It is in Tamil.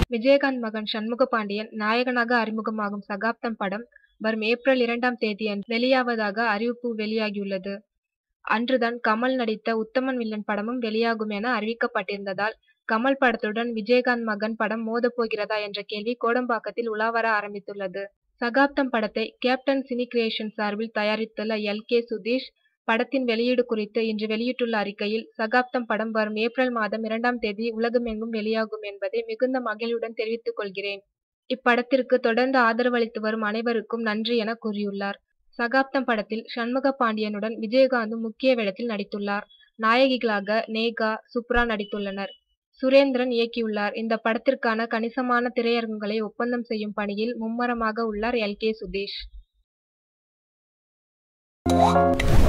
விஜயகாந்த் மகன் சண்முக பாண்டியன் நாயகனாக அறிமுகமாகும் சகாப்தம் படம் வரும் ஏப்ரல் இரண்டாம் தேதியன்று வெளியாவதாக அறிவிப்பு வெளியாகியுள்ளது அன்றுதான் கமல் நடித்த உத்தமன் வில்லன் படமும் வெளியாகும் என அறிவிக்கப்பட்டிருந்ததால் கமல் படத்துடன் விஜயகாந்த் மகன் படம் மோதப் போகிறதா என்ற கேள்வி கோடம்பாக்கத்தில் உலாவர ஆரம்பித்துள்ளது சகாப்தம் படத்தை கேப்டன் சினி கிரியேஷன் சார்பில் தயாரித்துள்ள எல் கே சுதீஷ் படத்தின் வெளியீடு குறித்து இன்று வெளியிட்டுள்ள அறிக்கையில் சகாப்தம் படம் வரும் ஏப்ரல் மாதம் இரண்டாம் தேதி உலகமெங்கும் வெளியாகும் என்பதை மிகுந்த மகிழ்வுடன் தெரிவித்துக் கொள்கிறேன் இப்படத்திற்கு தொடர்ந்து ஆதரவளித்து வரும் அனைவருக்கும் நன்றி என கூறியுள்ளார் சகாப்தம் படத்தில் சண்முக பாண்டியனுடன் விஜயகாந்தும் முக்கிய வேடத்தில் நடித்துள்ளார் நாயகிகளாக நேகா சுப்ரா நடித்துள்ளனர் சுரேந்திரன் இயக்கியுள்ளார் இந்த படத்திற்கான கணிசமான திரையரங்குகளை ஒப்பந்தம் செய்யும் பணியில் மும்மரமாக உள்ளார் எல் கே சுதீஷ்